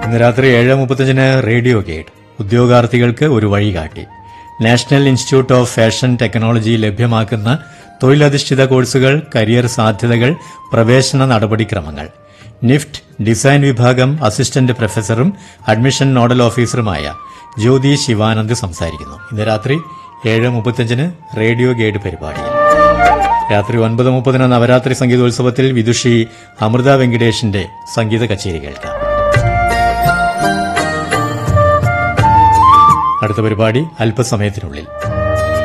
ഇന്ന് രാത്രി ഏഴ് മുപ്പത്തഞ്ചിന് റേഡിയോ ഗൈഡ് ഉദ്യോഗാർത്ഥികൾക്ക് ഒരു വഴികാട്ടി national institute of fashion technology ലഭ്യമാക്കുന്ന തൊഴിലധിഷ്ഠിത കോഴ്സുകൾ കരിയർ സാധ്യതകൾ പ്രവേശന നടപടിക്രമങ്ങൾ നിഫ്റ്റ് ഡിസൈൻ വിഭാഗം അസിസ്റ്റന്റ് പ്രൊഫസറും അഡ്മിഷൻ നോഡൽ ഓഫീസറുമായ ജ്യോതി ശിവാനന്ദ് സംസാരിക്കുന്നു ഇന്ന് രാത്രി ഏഴ് മുപ്പത്തഞ്ചിന് റേഡിയോ ഗൈഡ് പരിപാടിയിൽ രാത്രി ഒൻപത് മുപ്പതിന് നവരാത്രി സംഗീതോത്സവത്തിൽ വിദുഷി അമൃത വെങ്കടേഷിന്റെ സംഗീത കച്ചേരി കേൾക്കാം അടുത്ത പരിപാടി അല്പസമയത്തിനുള്ളിൽ